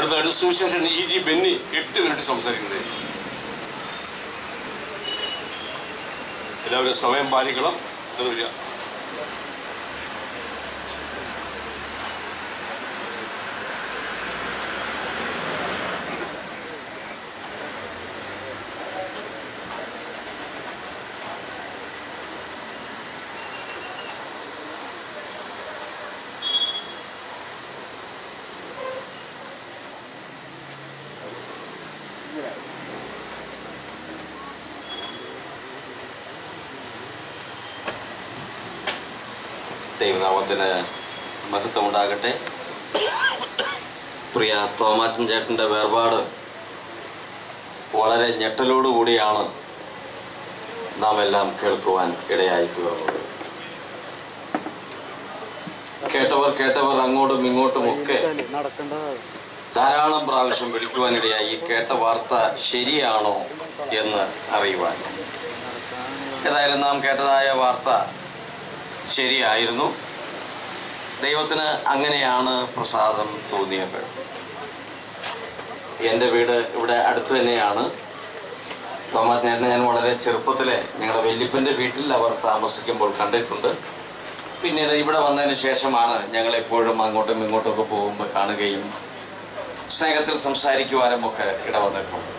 അടുത്തായിട്ട് സുവിശേഷൻ E G Benny എട്ട് minute സംസാരിക്കുന്നത് എല്ലാവരും സമയം പാലിക്കണം അത് വരിക ദൈവനാമത്തിന് മഹത്വമുണ്ടാകട്ടെ പ്രിയ തോമാറ്റൻ ചേട്ടൻ്റെ വേർപാട് വളരെ ഞെട്ടലോടുകൂടിയാണ് നാം എല്ലാം കേൾക്കുവാൻ ഇടയായി തീർന്നത് കേട്ടവർ കേട്ടവർ അങ്ങോട്ടും ഇങ്ങോട്ടും ഒക്കെ ധാരാളം പ്രാവശ്യം വിളിക്കുവാനിടയായി ഈ കേട്ട വാർത്ത ശരിയാണോ എന്ന് അറിയുവാൻ ഏതായാലും നാം കേട്ടതായ വാർത്ത ശരിയായിരുന്നു ദൈവത്തിന് അങ്ങനെയാണ് പ്രസാദം തോന്നിയത് എൻ്റെ വീട് ഇവിടെ അടുത്ത് തന്നെയാണ് തോമസ് ചേട്ടനെ ഞാൻ വളരെ ചെറുപ്പത്തിലെ ഞങ്ങളുടെ വല്യപ്പൻ്റെ വീട്ടിൽ അവർ താമസിക്കുമ്പോൾ കണ്ടിട്ടുണ്ട് പിന്നീട് ഇവിടെ വന്നതിന് ശേഷമാണ് ഞങ്ങൾ എപ്പോഴും അങ്ങോട്ടും ഇങ്ങോട്ടും ഒക്കെ പോകുമ്പോൾ കാണുകയും സ്നേഹത്തിൽ സംസാരിക്കുവാനും ഒക്കെ ഇടവന്നിട്ടുണ്ട്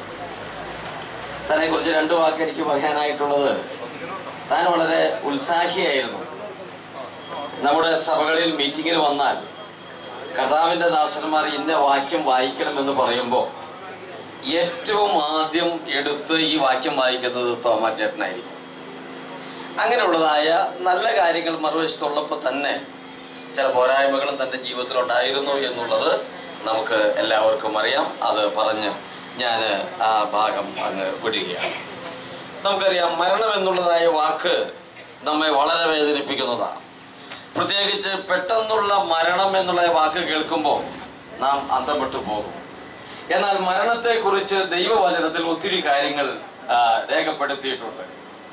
തന്നെ കുറിച്ച് രണ്ടു വാക്ക് എനിക്ക് പറയാനായിട്ടുള്ളത് താൻ വളരെ ഉത്സാഹിയായിരുന്നു നമ്മുടെ സഭകളിൽ മീറ്റിങ്ങിന് വന്നാൽ കർത്താവിൻ്റെ ദാസന്മാർ ഇന്ന വാക്യം വായിക്കണമെന്ന് പറയുമ്പോൾ ഏറ്റവും ആദ്യം എടുത്ത് ഈ വാക്യം വായിക്കുന്നത് തോമാ ചേട്ടനായിരിക്കും അങ്ങനെയുള്ളതായ നല്ല കാര്യങ്ങൾ മറുവശത്തുള്ളപ്പോൾ തന്നെ ചില പോരായ്മകളും തൻ്റെ ജീവിതത്തിലുണ്ടായിരുന്നു എന്നുള്ളത് നമുക്ക് എല്ലാവർക്കും അറിയാം അത് പറഞ്ഞ് ഞാൻ ആ ഭാഗം അങ്ങ് വിടുകയാണ് നമുക്കറിയാം മരണം എന്നുള്ളതായ വാക്ക് നമ്മെ വളരെ വേദനിപ്പിക്കുന്നതാണ് പ്രത്യേകിച്ച് പെട്ടെന്നുള്ള മരണം എന്നുള്ള വാക്ക് കേൾക്കുമ്പോൾ നാം അന്തപ്പെട്ടു പോകും എന്നാൽ മരണത്തെക്കുറിച്ച് ദൈവവചനത്തിൽ ഒത്തിരി കാര്യങ്ങൾ ആ, രേഖപ്പെടുത്തിയിട്ടുണ്ട്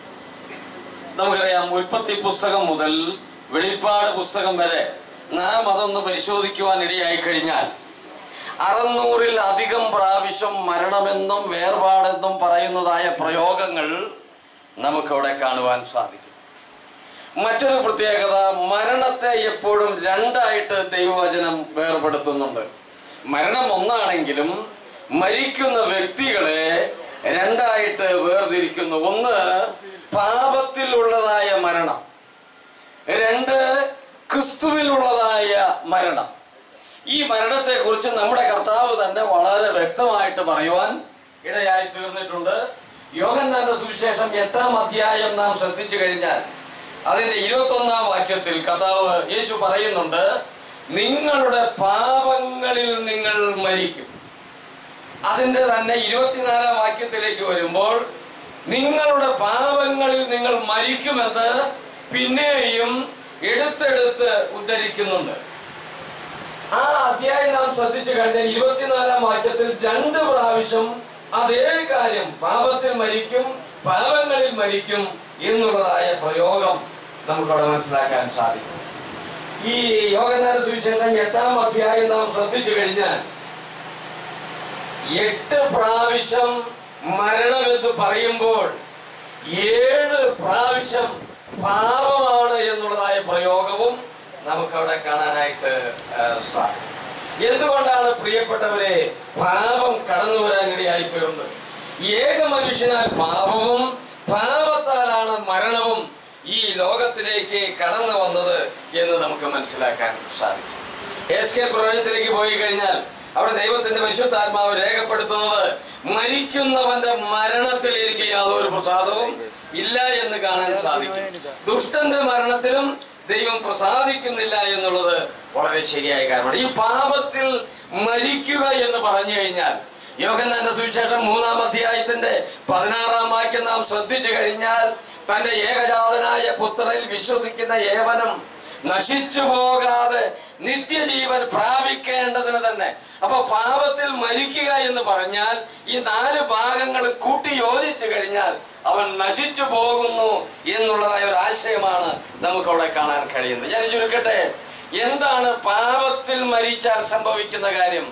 നമുക്കറിയാം ഉൽപ്പത്തി പുസ്തകം മുതൽ വെളിപ്പാട് പുസ്തകം വരെ നാം അതൊന്ന് പരിശോധിക്കുവാൻ ഇടയായി കഴിഞ്ഞാൽ അറുന്നൂറിൽ അധികം പ്രാവശ്യം മരണമെന്നും വേർപാടെന്നും പറയുന്നതായ പ്രയോഗങ്ങൾ നമുക്കവിടെ കാണുവാൻ സാധിക്കും മറ്റൊരു പ്രത്യേകത മരണത്തെ എപ്പോഴും രണ്ടായിട്ട് ദൈവവചനം വേർപെടുത്തുന്നുണ്ട് മരണം ഒന്നാണെങ്കിലും മരിക്കുന്ന വ്യക്തികളെ രണ്ടായിട്ട് വേർതിരിക്കുന്നു ഒന്ന് പാപത്തിലുള്ളതായ മരണം രണ്ട് ക്രിസ്തുവിലുള്ളതായ മരണം ഈ മരണത്തെ കുറിച്ച് നമ്മുടെ കർത്താവ് തന്നെ വളരെ വ്യക്തമായിട്ട് പറയുവാൻ ഇടയായി തീർന്നിട്ടുണ്ട് യോഹന്നാന്റെ സുവിശേഷം എട്ടാം അധ്യായം നാം ശ്രദ്ധിച്ചു കഴിഞ്ഞാൽ അതിന്റെ ഇരുപത്തൊന്നാം വാക്യത്തിൽ കർത്താവ് യേശു പറയുന്നുണ്ട് നിങ്ങളുടെ പാപങ്ങളിൽ നിങ്ങൾ മരിക്കും അതിന്റെ തന്നെ ഇരുപത്തിനാലാം വാക്യത്തിലേക്ക് വരുമ്പോൾ നിങ്ങളുടെ പാപങ്ങളിൽ നിങ്ങൾ മരിക്കുമെന്ന് പിന്നെയും എടുത്തെടുത്ത് ഉദ്ധരിക്കുന്നുണ്ട് ആ അധ്യായം നാം ശ്രദ്ധിച്ചു കഴിഞ്ഞാൽ ഇരുപത്തിനാലാം വാക്യത്തിൽ രണ്ട് പ്രാവശ്യം അതേ കാര്യം പാപത്തിൽ മരിക്കും പാപങ്ങളിൽ മരിക്കും എന്നുള്ളതായ പ്രയോഗം നമുക്കവിടെ മനസ്സിലാക്കാൻ സാധിക്കും ഈ യോഗനാഥ സുവിശേഷം എട്ടാം അധ്യായം നാം ശ്രദ്ധിച്ചു കഴിഞ്ഞാൽ എട്ട് പ്രാവശ്യം മരണമെന്ന് പറയുമ്പോൾ ഏഴ് പ്രാവശ്യം പാപമാണ് എന്നുള്ളതായ പ്രയോഗവും നമുക്കവിടെ കാണാനായിട്ട് ആ, സാധിക്കും എന്തുകൊണ്ടാണ് പ്രിയപ്പെട്ടവരെ പാപം കടന്നു വരാനിടയായി തീർന്നത് ഏക മനുഷ്യനാൽ പാപവും പാപത്താലാണ് മരണവും ഈ ലോകത്തിലേക്ക് കടന്നു വന്നത് എന്ന് നമുക്ക് മനസ്സിലാക്കാൻ സാധിക്കും എസ് കെ പ്രവചനത്തിലേക്ക് പോയി കഴിഞ്ഞാൽ അവിടെ ദൈവത്തിന്റെ പരിശുദ്ധാത്മാവ് രേഖപ്പെടുത്തുന്നത് മരിക്കുന്നവന്റെ മരണത്തിൽ എനിക്ക് യാതൊരു പ്രസാദവും ഇല്ല എന്ന് കാണാൻ സാധിക്കും ദുഷ്ടന്റെ മരണത്തിലും ദൈവം പ്രസാദിക്കുന്നില്ല എന്നുള്ളത് വളരെ ശരിയായ കാരണമാണ് ഈ പാപത്തിൽ മരിക്കുക എന്ന് പറഞ്ഞു കഴിഞ്ഞാൽ യോഹന്നാന്റെ സുവിശേഷം മൂന്നാം അധ്യായത്തിന്റെ പതിനാറാം വാക്യം നാം ശ്രദ്ധിച്ചു കഴിഞ്ഞാൽ തന്റെ ഏകജാതനായ പുത്രനിൽ വിശ്വസിക്കുന്ന ഏവനും നശിച്ചു പോകാതെ നിത്യജീവൻ പ്രാപിക്കേണ്ടതിന് തന്നെ അപ്പൊ പാപത്തിൽ മരിക്കുക എന്ന് പറഞ്ഞാൽ ഈ നാല് ഭാഗങ്ങൾ കൂട്ടി യോജിച്ചു കഴിഞ്ഞാൽ അവൻ നശിച്ചു പോകുന്നു എന്നുള്ളതായ ഒരു ആശയമാണ് നമുക്കവിടെ കാണാൻ കഴിയുന്നത് ഞാൻ ചുരുക്കട്ടെ എന്താണ് പാപത്തിൽ മരിച്ചാൽ സംഭവിക്കുന്ന കാര്യം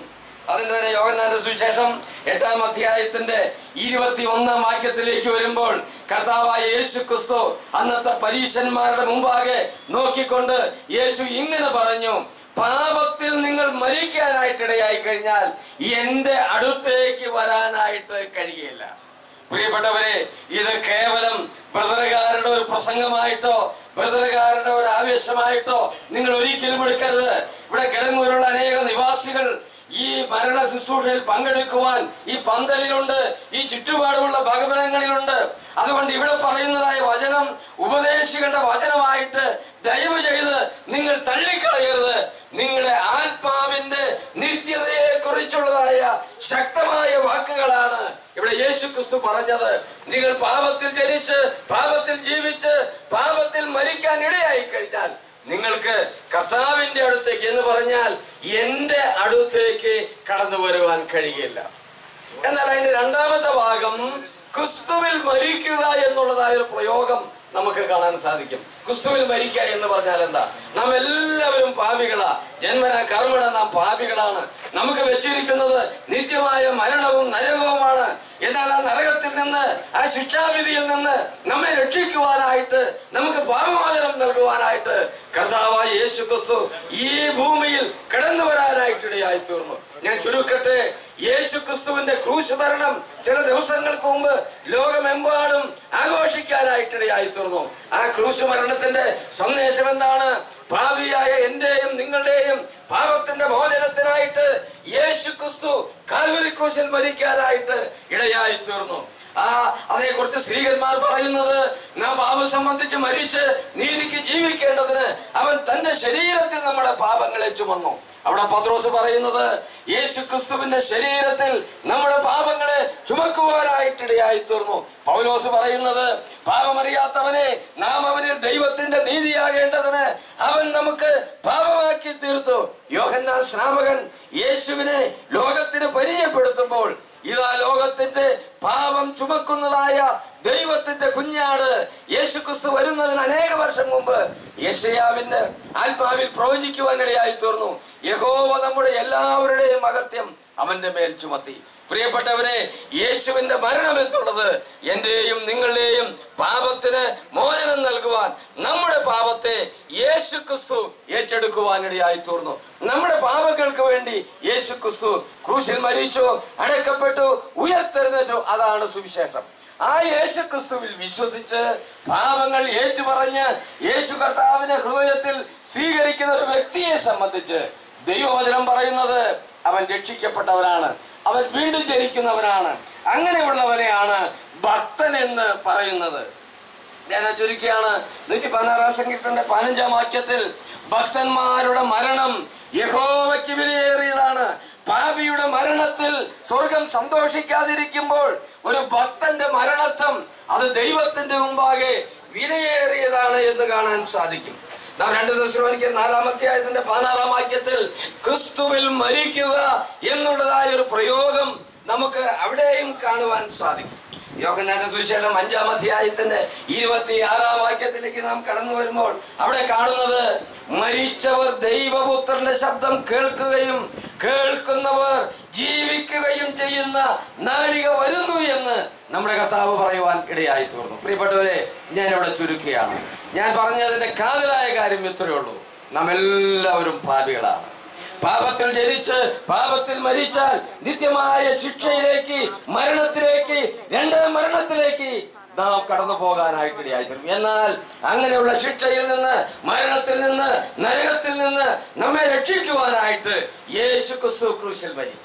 അതിന്റെ തന്നെ യോഗനാന്റെ സുവിശേഷം എട്ടാം അധ്യായത്തിന്റെ ഇരുപത്തി ഒന്നാം വാക്യത്തിലേക്ക് വരുമ്പോൾ കർത്താവായ യേശു ക്രിസ്തു അന്നത്തെ പരീശന്മാരുടെ മുമ്പാകെ നോക്കിക്കൊണ്ട് യേശു ഇങ്ങനെ പറഞ്ഞു പാപത്തിൽ നിങ്ങൾ മരിക്കാനായിട്ടിടയായി കഴിഞ്ഞാൽ എന്റെ അടുത്തേക്ക് വരാനായിട്ട് കഴിയില്ല പ്രിയപ്പെട്ടവരെ ഇത് കേവലം ബ്രദറുകാരുടെ ഒരു പ്രസംഗമായിട്ടോ ബ്രദറുകാരുടെ ഒരു ആവേശമായിട്ടോ നിങ്ങൾ ഒരിക്കലും എടുക്കരുത് ഇവിടെ കിടങ്ങൂരുള്ള അനേക നിവാസികൾ ഈ മരണ ശുശ്രൂഷയിൽ പങ്കെടുക്കുവാൻ ഈ പന്തലിലുണ്ട് ഈ ചുറ്റുപാടുമുള്ള ഭഗവനങ്ങളിലുണ്ട് അതുകൊണ്ട് ഇവിടെ പറയുന്നതായ വചനം ഉപദേശികളുടെ വചനമായിട്ട് ദയവ് ചെയ്ത് നിങ്ങൾ തള്ളിക്കളയരുത് നിങ്ങളുടെ ആത്മാവിന്റെ നിത്യതയെ കുറിച്ചുള്ളതായ ശക്തമായ വാക്കുകളാണ് ഇവിടെ യേശു ക്രിസ്തു പറഞ്ഞത് നിങ്ങൾ പാപത്തിൽ ജനിച്ച് പാപത്തിൽ ജീവിച്ച് പാപത്തിൽ മരിക്കാൻ ഇടയായി കഴിഞ്ഞാൽ നിങ്ങൾക്ക് കർത്താവിന്റെ അടുത്തേക്ക് എന്ന് പറഞ്ഞാൽ എന്റെ അടുത്തേക്ക് കടന്നു വരുവാൻ കഴിയില്ല എന്നാൽ അതിന്റെ രണ്ടാമത്തെ ഭാഗം ക്രിസ്തുവിൽ മരിക്കുക എന്നുള്ളതായ ഒരു പ്രയോഗം നമുക്ക് കാണാൻ സാധിക്കും ക്രിസ്തുവിൽ മരിക്കുക എന്ന് പറഞ്ഞാൽ എന്താ നാം എല്ലാവരും പാപികളാ ജന്മന കർമ്മണ നാം പാപികളാണ് നമുക്ക് വെച്ചിരിക്കുന്നത് നിത്യമായ മരണവും നരകവുമാണ് എന്നാൽ ആ നരകത്തിൽ നിന്ന് ആ ശിക്ഷാവിധിയിൽ നിന്ന് നമ്മെ രക്ഷിക്കുവാനായിട്ട് നമുക്ക് പാപമോചനം നൽകുവാനായിട്ട് കർത്താവായ യേശു ക്രിസ്തു ഈ ഭൂമിയിൽ കടന്നു വരാനായിട്ടിടയായി തീർന്നു ഞാൻ ചുരുക്കട്ടെ യേശു ക്രിസ്തുവിന്റെ ക്രൂശ് മരണം ചില ദിവസങ്ങൾക്ക് മുമ്പ് ലോകമെമ്പാടും ആഘോഷിക്കാനായിട്ടിടയായി തീർന്നു ആ ക്രൂശ് മരണത്തിന്റെ സന്ദേശം എന്താണ് ഭാവിയായ എന്റെയും നിങ്ങളുടെയും പാപത്തിന്റെ മോചനത്തിനായിട്ട് യേശു ക്രിസ്തു കാൽവരി ക്രൂശിൽ മരിക്കാനായിട്ട് ഇടയായി തീർന്നു ആ അതേക്കുറിച്ച് സ്ത്രീകന്മാർ പറയുന്നത് നാം പാപം സംബന്ധിച്ച് മരിച്ച് നീതിക്ക് ജീവിക്കേണ്ടതിന് അവൻ തന്റെ ശരീരത്തിൽ നമ്മുടെ പാപങ്ങളെ ചുമന്നു അവിടെ പത്രോസ് പറയുന്നത് യേശു ക്രിസ്തുവിന്റെ ശരീരത്തിൽ നമ്മുടെ പാപങ്ങളെ ചുമക്കുവാനായിട്ടിടയായി തീർന്നു പൗലോസ് പറയുന്നത് പാപമറിയാത്തവനെ നാം അവനിൽ ദൈവത്തിന്റെ നീതിയാകേണ്ടതിന് അവൻ നമുക്ക് പാപമാക്കി തീർത്തു യോഹന്നാൻ സ്നാപകൻ യേശുവിനെ ലോകത്തിന് പരിചയപ്പെടുത്തുമ്പോൾ ഇതാ ലോകത്തിന്റെ പാപം ചുമക്കുന്നതായ ദൈവത്തിന്റെ കുഞ്ഞാട് യേശു ക്രിസ്തു വരുന്നതിന് അനേക വർഷം മുമ്പ് യശയാവിന്റെ ആത്മാവിൽ പ്രവചിക്കുവാനിടയായി തീർന്നു യഹോവ നമ്മുടെ എല്ലാവരുടെയും അകത്യം അവന്റെ മേൽ ചുമത്തി പ്രിയപ്പെട്ടവരെ യേശുവിന്റെ മരണം എന്നുള്ളത് എന്റെയും നിങ്ങളുടെയും പാപത്തിന് മോചനം നൽകുവാൻ നമ്മുടെ പാപത്തെ യേശു ക്രിസ്തു ഏറ്റെടുക്കുവാനിടയായി തീർന്നു നമ്മുടെ പാപങ്ങൾക്ക് വേണ്ടി യേശു ക്രിസ്തു ക്രൂശിൽ മരിച്ചു അടക്കപ്പെട്ടു ഉയർത്തെഴുന്നേറ്റു അതാണ് സുവിശേഷം ആ യേശു ക്രിസ്തുവിൽ വിശ്വസിച്ച് പാപങ്ങൾ ഏറ്റുപറഞ്ഞ് യേശു കർത്താവിനെ ഹൃദയത്തിൽ സ്വീകരിക്കുന്ന ഒരു വ്യക്തിയെ സംബന്ധിച്ച് ദൈവവചനം പറയുന്നത് അവൻ രക്ഷിക്കപ്പെട്ടവനാണ് അവൻ വീണ്ടും ജനിക്കുന്നവനാണ് അങ്ങനെയുള്ളവനെയാണ് ഭക്തൻ എന്ന് പറയുന്നത് ഞാൻ ചുരുക്കിയാണ് നൂറ്റി പതിനാറാം സങ്കീർത്തന്റെ പതിനഞ്ചാം വാക്യത്തിൽ ഭക്തന്മാരുടെ മരണം യഹോവയ്ക്ക് വിലയേറിയതാണ് പാപിയുടെ മരണത്തിൽ സ്വർഗം സന്തോഷിക്കാതിരിക്കുമ്പോൾ ഒരു ഭക്തന്റെ മരണത്വം അത് ദൈവത്തിന്റെ മുമ്പാകെ വിലയേറിയതാണ് എന്ന് കാണാൻ സാധിക്കും നാം രണ്ട് ദശലോനിക്ക് നാലാമധ്യായത്തിന്റെ പതിനാറാം വാക്യത്തിൽ ക്രിസ്തുവിൽ മരിക്കുക എന്നുള്ളതായ ഒരു പ്രയോഗം നമുക്ക് അവിടെയും കാണുവാൻ സാധിക്കും യോഗനാന്റെ സുവിശേഷം അഞ്ചാം അധ്യായത്തിന്റെ ഇരുപത്തി ആറാം വാക്യത്തിലേക്ക് നാം കടന്നു വരുമ്പോൾ അവിടെ കാണുന്നത് മരിച്ചവർ ദൈവപുത്രന്റെ ശബ്ദം കേൾക്കുകയും കേൾക്കുന്നവർ ജീവിക്കുകയും ചെയ്യുന്ന നാഴിക വരുന്നു എന്ന് നമ്മുടെ കർത്താവ് പറയുവാൻ ഇടയായി തീർന്നു പ്രിയപ്പെട്ടവരെ ഞാൻ ഇവിടെ ചുരുക്കുകയാണ് ഞാൻ പറഞ്ഞതിന്റെ കാതലായ കാര്യം ഇത്രയേ ഉള്ളൂ നാം എല്ലാവരും പാപികളാണ് പാപത്തിൽ ജനിച്ച് പാപത്തിൽ മരിച്ചാൽ നിത്യമായ ശിക്ഷയിലേക്ക് മരണത്തിലേക്ക് രണ്ടാം മരണത്തിലേക്ക് നാം കടന്നു പോകാനായിട്ടിടയായിരുന്നു എന്നാൽ അങ്ങനെയുള്ള ശിക്ഷയിൽ നിന്ന് മരണത്തിൽ നിന്ന് നരകത്തിൽ നിന്ന് നമ്മെ രക്ഷിക്കുവാനായിട്ട് യേശു ക്രിസ്തു ക്രൂശിൽ മരിച്ചു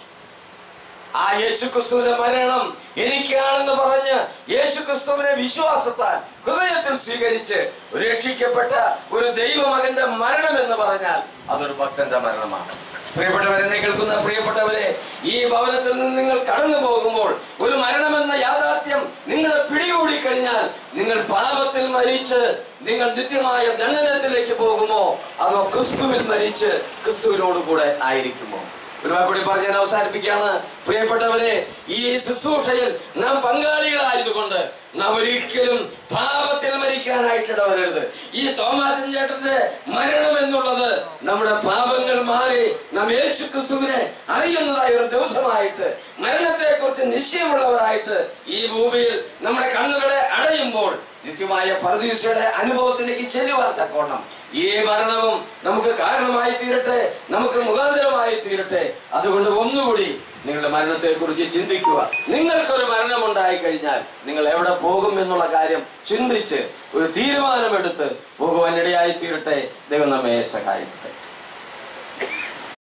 ആ യേശു ക്രിസ്തുവിന്റെ മരണം എനിക്കാണെന്ന് പറഞ്ഞ് യേശു ക്രിസ്തുവിനെ വിശ്വാസത്താൽ ഹൃദയത്തിൽ സ്വീകരിച്ച് ഒരു രക്ഷിക്കപ്പെട്ട ഒരു ദൈവമകന്റെ മരണം എന്ന് പറഞ്ഞാൽ അതൊരു ഭക്തന്റെ മരണമാണ് പ്രിയപ്പെട്ടവരെന്നെ കേൾക്കുന്ന പ്രിയപ്പെട്ടവരെ ഈ ഭവനത്തിൽ നിന്ന് നിങ്ങൾ കടന്നു പോകുമ്പോൾ ഒരു മരണമെന്ന യാഥാർത്ഥ്യം നിങ്ങളെ പിടികൂടി കഴിഞ്ഞാൽ നിങ്ങൾ പാപത്തിൽ മരിച്ച് നിങ്ങൾ നിത്യമായ ദണ്ഡനത്തിലേക്ക് പോകുമോ അതോ ക്രിസ്തുവിൽ മരിച്ച് ക്രിസ്തുവിനോട് കൂടെ ആയിരിക്കുമോ ഒരു വാക്കുകൂടി പറഞ്ഞ് ഞാൻ അവസാനിപ്പിക്കുകയാണ് പ്രിയപ്പെട്ടവരെ ഈ ശുശ്രൂഷയിൽ നാം പങ്കാളികളായതുകൊണ്ട് നാം ഒരിക്കലും പാപത്തിൽ മരിക്കാനായിട്ട് ഇടവരരുത് ഈ തോമാസൻ ചേട്ടന്റെ മരണം എന്നുള്ളത് നമ്മുടെ പാപങ്ങൾ മാറി നാം യേശു ക്രിസ്തുവിനെ അറിയുന്നതായ ഒരു ദിവസമായിട്ട് മരണത്തെ കുറിച്ച് നിശ്ചയമുള്ളവരായിട്ട് ഈ ഭൂമിയിൽ നമ്മുടെ കണ്ണുകളെ അടയുമ്പോൾ നിത്യമായ പരദീസയുടെ അനുഭവത്തിലേക്ക് ചെല്ലുവാൻ തക്കോണം ഈ മരണവും നമുക്ക് കാരണമായി തീരട്ടെ നമുക്ക് മുഖാന്തരമായി തീരട്ടെ അതുകൊണ്ട് ഒന്നുകൂടി നിങ്ങളുടെ മരണത്തെ കുറിച്ച് ചിന്തിക്കുക നിങ്ങൾക്കൊരു മരണം ഉണ്ടായി കഴിഞ്ഞാൽ നിങ്ങൾ എവിടെ പോകും എന്നുള്ള കാര്യം ചിന്തിച്ച് ഒരു തീരുമാനമെടുത്ത് പോകുവാനിടയായി തീരട്ടെ ദൈവം നമ്മെ സഹായിക്കട്ടെ